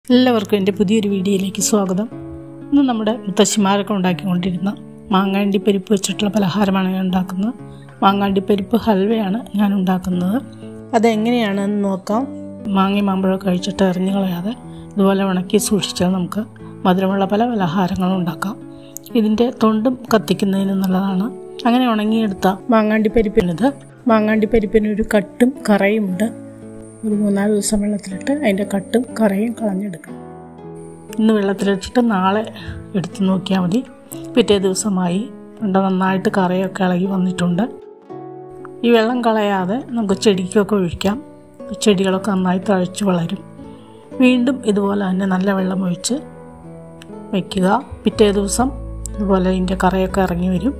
എല്ലാവർക്കും എൻ്റെ പുതിയൊരു വീഡിയോയിലേക്ക് സ്വാഗതം ഇന്ന് നമ്മുടെ മുത്തശ്ശിമാരൊക്കെ ഉണ്ടാക്കിക്കൊണ്ടിരുന്ന മാങ്ങാണ്ടി പരിപ്പ് വെച്ചിട്ടുള്ള പലഹാരമാണ് ഞാൻ ഉണ്ടാക്കുന്നത് മാങ്ങാണ്ടി പരിപ്പ് ഹൽവയാണ് ഞാൻ ഉണ്ടാക്കുന്നത് അതെങ്ങനെയാണെന്ന് നോക്കാം മാങ്ങയും മാമ്പഴമൊക്കെ കഴിച്ചിട്ട് എറിഞ്ഞു കളയാതെ ഇതുപോലെ ഉണക്കി സൂക്ഷിച്ചാൽ നമുക്ക് മധുരമുള്ള പല പലഹാരങ്ങളും ഉണ്ടാക്കാം ഇതിൻ്റെ തൊണ്ടും കത്തിക്കുന്നതിന് നല്ലതാണ് അങ്ങനെ ഉണങ്ങിയെടുത്ത മാങ്ങാണ്ടി പരിപ്പിനിത് മാങ്ങാണ്ടി പരിപ്പിന് ഒരു കട്ടും കറയുമുണ്ട് ഒരു മൂന്നാല് ദിവസം വെള്ളത്തിലിട്ട് അതിൻ്റെ കട്ടും കറയും കളഞ്ഞെടുക്കണം ഇന്ന് വെള്ളത്തിലിട്ടിട്ട് നാളെ എടുത്ത് നോക്കിയാൽ മതി പിറ്റേ ദിവസമായി ഉണ്ട് നന്നായിട്ട് കറയൊക്കെ ഇളകി വന്നിട്ടുണ്ട് ഈ വെള്ളം കളയാതെ നമുക്ക് ചെടിക്കൊക്കെ ഒഴിക്കാം ചെടികളൊക്കെ നന്നായി തഴച്ച് വളരും വീണ്ടും ഇതുപോലെ തന്നെ നല്ല വെള്ളം ഒഴിച്ച് വയ്ക്കുക പിറ്റേ ദിവസം ഇതുപോലെ ഇതിൻ്റെ കറയൊക്കെ ഇറങ്ങി വരും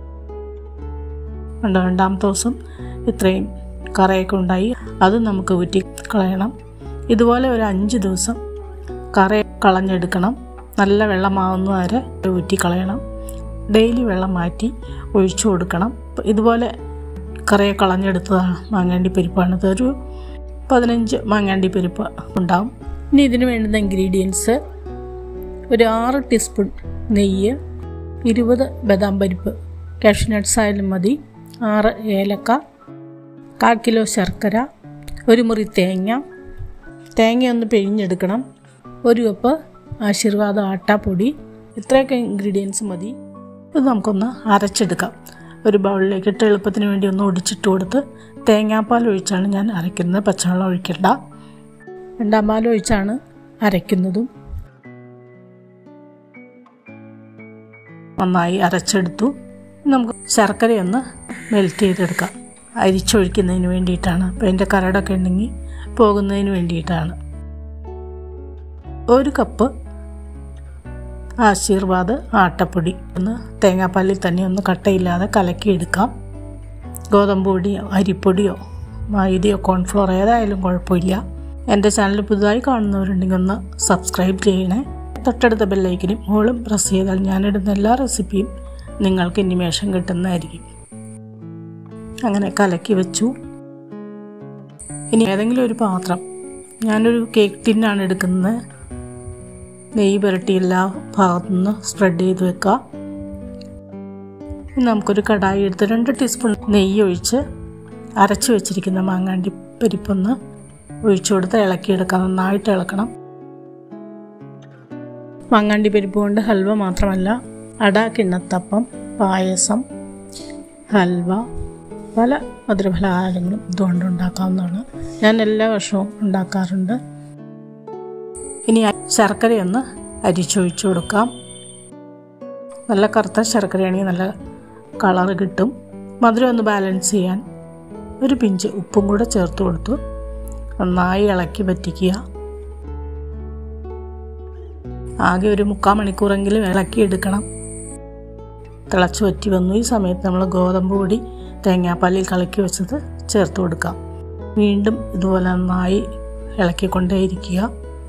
ഉണ്ട് രണ്ടാമത്തെ ദിവസം ഇത്രയും കറയൊക്കെ ഉണ്ടായി അത് നമുക്ക് ഊറ്റി കളയണം ഇതുപോലെ ഒരു അഞ്ച് ദിവസം കറ കളഞ്ഞെടുക്കണം നല്ല വെള്ളമാവുന്ന വരെ ഊറ്റി കളയണം ഡെയിലി വെള്ളം മാറ്റി ഒഴിച്ചു കൊടുക്കണം ഇതുപോലെ കറയെ കളഞ്ഞെടുത്തതാണ് മാങ്ങാണ്ടി പരിപ്പാണ് ഇതൊരു പതിനഞ്ച് മാങ്ങാണ്ടി പരിപ്പ് ഉണ്ടാവും ഇനി ഇതിന് വേണ്ടുന്ന ഇൻഗ്രീഡിയൻസ് ഒരു ആറ് ടീസ്പൂൺ നെയ്യ് ഇരുപത് ബദാം പരിപ്പ് കാഷ്നട്ട്സ് ആയാലും മതി ആറ് ഏലക്ക കാൽ കിലോ ശർക്കര ഒരു മുറി തേങ്ങ തേങ്ങ ഒന്ന് പിഴിഞ്ഞെടുക്കണം ഒരു കപ്പ് ആശീർവാദ ആട്ടാപ്പൊടി ഇത്രയൊക്കെ ഇൻഗ്രീഡിയൻസ് മതി ഇത് നമുക്കൊന്ന് അരച്ചെടുക്കാം ഒരു ബൗളിലേക്ക് ഇട്ട് എളുപ്പത്തിന് വേണ്ടി ഒന്ന് ഒടിച്ചിട്ട് കൊടുത്ത് തേങ്ങാപ്പാൽ ഒഴിച്ചാണ് ഞാൻ അരയ്ക്കുന്നത് പച്ചവെള്ളം ഒഴിക്കണ്ട രണ്ടാം പാൽ ഒഴിച്ചാണ് അരയ്ക്കുന്നതും നന്നായി അരച്ചെടുത്തു നമുക്ക് ശർക്കരയൊന്ന് മെൽറ്റ് ചെയ്തെടുക്കാം അരിച്ചൊഴിക്കുന്നതിന് വേണ്ടിയിട്ടാണ് അപ്പോൾ അതിൻ്റെ കരടൊക്കെ ഉണ്ടെങ്കിൽ പോകുന്നതിന് വേണ്ടിയിട്ടാണ് ഒരു കപ്പ് ആശീർവാദ് ആട്ടപ്പൊടി ഒന്ന് തേങ്ങാപ്പാലിൽ തന്നെ ഒന്ന് കട്ടയില്ലാതെ കലക്കിയെടുക്കാം ഗോതമ്പ് പൊടിയോ അരിപ്പൊടിയോ മൈദയോ കോൺഫ്ലോർ ഏതായാലും കുഴപ്പമില്ല എൻ്റെ ചാനൽ പുതുതായി കാണുന്നവരുണ്ടെങ്കിൽ ഒന്ന് സബ്സ്ക്രൈബ് ചെയ്യണേ തൊട്ടടുത്ത ബെല്ലൈക്കനും മോളും പ്രസ് ചെയ്താൽ ഞാനിടുന്ന എല്ലാ റെസിപ്പിയും നിങ്ങൾക്ക് ഇനിമേഷൻ കിട്ടുന്നതായിരിക്കും അങ്ങനെ കലക്കി വെച്ചു ഇനി ഏതെങ്കിലും ഒരു പാത്രം ഞാനൊരു കേക്ക് ടിന്നാണ് എടുക്കുന്നത് നെയ്യ് പുരട്ടി എല്ലാ ഭാഗത്തു നിന്ന് സ്പ്രെഡ് ചെയ്ത് വെക്കുക ഇനി നമുക്കൊരു കടായി എടുത്ത് രണ്ട് ടീസ്പൂൺ നെയ്യ് ഒഴിച്ച് അരച്ച് വെച്ചിരിക്കുന്ന മാങ്ങാണ്ടി പരിപ്പൊന്ന് ഒഴിച്ചു കൊടുത്ത് ഇളക്കിയെടുക്കാം നന്നായിട്ട് ഇളക്കണം മാങ്ങാണ്ടി പരിപ്പ് കൊണ്ട് ഹൽവ മാത്രമല്ല അട കിണ്ണത്തപ്പം പായസം ഹൽവ പല മധുരപലഹാരങ്ങളും ഇതുകൊണ്ട് ഉണ്ടാക്കാവുന്നതാണ് ഞാൻ എല്ലാ വർഷവും ഉണ്ടാക്കാറുണ്ട് ഇനി ശർക്കരയൊന്ന് അരിച്ചൊഴിച്ചു കൊടുക്കാം നല്ല കറുത്ത ശർക്കരയാണെങ്കിൽ നല്ല കളറ് കിട്ടും മധുരം ഒന്ന് ബാലൻസ് ചെയ്യാൻ ഒരു പിഞ്ച് ഉപ്പും കൂടെ ചേർത്ത് കൊടുത്തു നന്നായി ഇളക്കി പറ്റിക്കുക ആകെ ഒരു മുക്കാൽ മണിക്കൂറെങ്കിലും ഇളക്കിയെടുക്കണം തിളച്ച് വറ്റി വന്നു ഈ സമയത്ത് നമ്മൾ ഗോതമ്പ് പൊടി തേങ്ങാപ്പാലിൽ കലക്കി വെച്ചത് ചേർത്ത് കൊടുക്കാം വീണ്ടും ഇതുപോലെ നന്നായി ഇളക്കിക്കൊണ്ടേയിരിക്കുക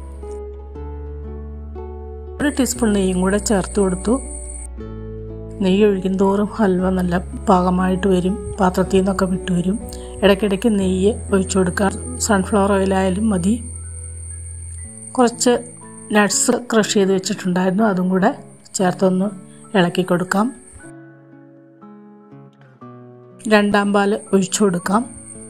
ഒരു ടീസ്പൂൺ നെയ്യും കൂടെ ചേർത്ത് കൊടുത്തു നെയ്യ് ഒഴിക്കും തോറും ഹൽവ നല്ല പാകമായിട്ട് വരും പാത്രത്തിൽ നിന്നൊക്കെ വിട്ടു വരും ഇടയ്ക്കിടയ്ക്ക് നെയ്യ് ഒഴിച്ചു കൊടുക്കുക സൺഫ്ലവർ ഓയിലായാലും മതി കുറച്ച് നട്ട്സ് ക്രഷ് ചെയ്ത് വെച്ചിട്ടുണ്ടായിരുന്നു അതും കൂടെ ചേർത്തൊന്ന് ഇളക്കി കൊടുക്കാം രണ്ടാം പാൽ ഒഴിച്ചു കൊടുക്കാം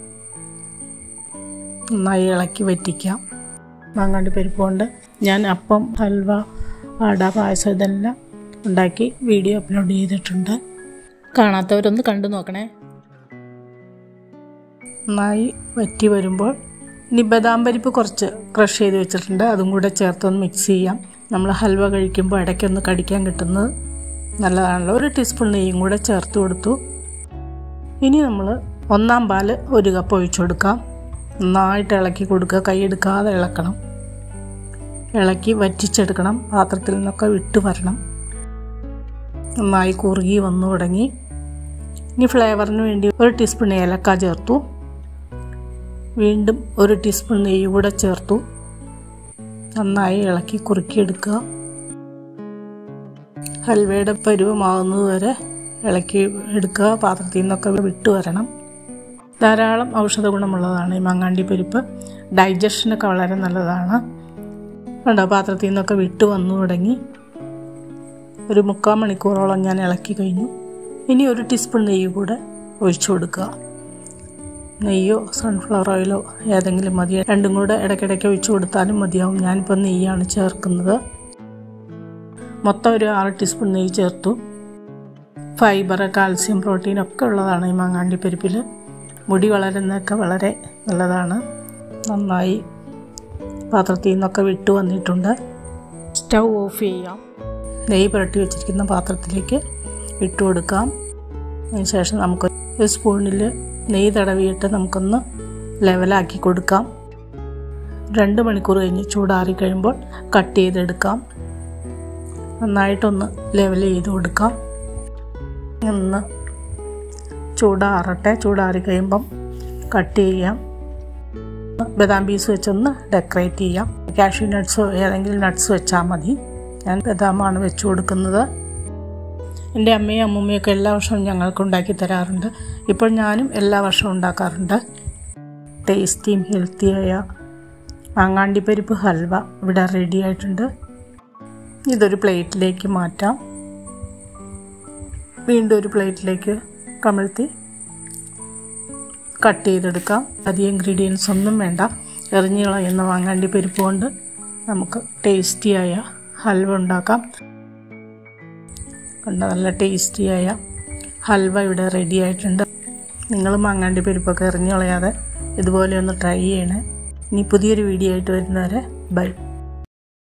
നന്നായി ഇളക്കി വറ്റിക്കാം മാങ്ങാണ്ടി പരിപ്പ് കൊണ്ട് ഞാൻ അപ്പം ഹൽവ അട പായസം ഇതെല്ലാം ഉണ്ടാക്കി വീഡിയോ അപ്ലോഡ് ചെയ്തിട്ടുണ്ട് കാണാത്തവരൊന്ന് കണ്ടു നോക്കണേ നന്നായി വറ്റി വരുമ്പോൾ ഇനി ബദാം പരിപ്പ് കുറച്ച് ക്രഷ് ചെയ്ത് വെച്ചിട്ടുണ്ട് അതും കൂടെ ചേർത്തൊന്ന് മിക്സ് ചെയ്യാം നമ്മൾ ഹൽവ കഴിക്കുമ്പോൾ ഇടയ്ക്കൊന്ന് കടിക്കാൻ കിട്ടുന്നത് നല്ലതാണല്ലോ ഒരു ടീസ്പൂൺ നെയ്യും കൂടെ ചേർത്ത് കൊടുത്തു ഇനി നമ്മൾ ഒന്നാം പാൽ ഒരു കപ്പ് ഒഴിച്ചു കൊടുക്കാം നന്നായിട്ട് ഇളക്കി കൊടുക്കുക കൈയെടുക്കാതെ ഇളക്കണം ഇളക്കി വറ്റിച്ചെടുക്കണം പാത്രത്തിൽ നിന്നൊക്കെ വിട്ട് വരണം നന്നായി കുറുകി വന്നു തുടങ്ങി ഇനി ഫ്ലേവറിന് വേണ്ടി ഒരു ടീസ്പൂൺ ഏലക്ക ചേർത്തു വീണ്ടും ഒരു ടീസ്പൂൺ നെയ്യ് കൂടെ ചേർത്തു നന്നായി ഇളക്കി കുറുക്കിയെടുക്കുക ഹൽവയുടെ പരുവമാകുന്നത് വരെ ഇളക്കി എടുക്കുക പാത്രത്തിൽ നിന്നൊക്കെ വിട്ടു വരണം ധാരാളം ഔഷധ ഗുണമുള്ളതാണ് ഈ മാങ്ങാണ്ടി പരിപ്പ് ഡൈജഷനൊക്കെ വളരെ നല്ലതാണ് കണ്ടോ പാത്രത്തിൽ നിന്നൊക്കെ വിട്ട് വന്നു തുടങ്ങി ഒരു മുക്കാൽ മണിക്കൂറോളം ഞാൻ ഇളക്കി കഴിഞ്ഞു ഇനി ഒരു ടീസ്പൂൺ നെയ്യ് കൂടെ ഒഴിച്ചു കൊടുക്കുക നെയ്യോ സൺഫ്ലവർ ഓയിലോ ഏതെങ്കിലും മതി രണ്ടും കൂടെ ഇടയ്ക്കിടയ്ക്ക് ഒഴിച്ചു കൊടുത്താലും മതിയാവും ഞാനിപ്പോൾ നെയ്യാണ് ചേർക്കുന്നത് മൊത്തം ഒരു ആറ് ടീസ്പൂൺ നെയ്യ് ചേർത്തു ഫൈബർ കാൽസ്യം പ്രോട്ടീൻ ഒക്കെ ഉള്ളതാണ് ഈ മാങ്ങാണ്ടി പരിപ്പിൽ മുടി വളരുന്നതൊക്കെ വളരെ നല്ലതാണ് നന്നായി പാത്രത്തിൽ നിന്നൊക്കെ വിട്ടു വന്നിട്ടുണ്ട് സ്റ്റൗ ഓഫ് ചെയ്യാം നെയ്യ് പുരട്ടി വെച്ചിരിക്കുന്ന പാത്രത്തിലേക്ക് ഇട്ട് കൊടുക്കാം അതിനുശേഷം നമുക്ക് ഒരു സ്പൂണിൽ നെയ്യ് തടവിയിട്ട് നമുക്കൊന്ന് ലെവലാക്കി കൊടുക്കാം രണ്ട് മണിക്കൂർ കഴിഞ്ഞ് ചൂടാറി കഴിയുമ്പോൾ കട്ട് ചെയ്തെടുക്കാം നന്നായിട്ടൊന്ന് ലെവൽ ചെയ്ത് കൊടുക്കാം ഒന്ന് ചൂടാറട്ടെ ചൂടാറി കഴിയുമ്പം കട്ട് ചെയ്യാം ബദാം പീസ് വെച്ചൊന്ന് ഡെക്കറേറ്റ് ചെയ്യാം കാഷ്യൂ നട്ട്സോ ഏതെങ്കിലും നട്ട്സ് വെച്ചാൽ മതി ഞാൻ ബദാമാണ് വെച്ച് കൊടുക്കുന്നത് എൻ്റെ അമ്മയും അമ്മൂമ്മയൊക്കെ എല്ലാ വർഷവും ഞങ്ങൾക്ക് ഉണ്ടാക്കി തരാറുണ്ട് ഇപ്പോൾ ഞാനും എല്ലാ വർഷവും ഉണ്ടാക്കാറുണ്ട് ടേസ്റ്റിയും ഹെൽത്തിയായ മാങ്ങാണ്ടിപ്പരിപ്പ് ഹൽവ ഇവിടെ റെഡി ആയിട്ടുണ്ട് ഇതൊരു പ്ലേറ്റിലേക്ക് മാറ്റാം വീണ്ടും ഒരു പ്ലേറ്റിലേക്ക് കമിഴ്ത്തി കട്ട് ചെയ്തെടുക്കാം അധികം ഇൻഗ്രീഡിയൻസ് ഒന്നും വേണ്ട എറിഞ്ഞു കളയുന്ന വാങ്ങാണ്ടി പരിപ്പ് കൊണ്ട് നമുക്ക് ടേസ്റ്റിയായ ഹൽവ ഉണ്ടാക്കാം കണ്ട നല്ല ടേസ്റ്റിയായ ഹൽവ ഇവിടെ റെഡി ആയിട്ടുണ്ട് നിങ്ങൾ മാങ്ങാണ്ടി പരിപ്പൊക്കെ എറിഞ്ഞു കളയാതെ ഇതുപോലെ ഒന്ന് ട്രൈ ചെയ്യണേ ഇനി പുതിയൊരു വീഡിയോ ആയിട്ട് വരുന്നവരെ ബൈ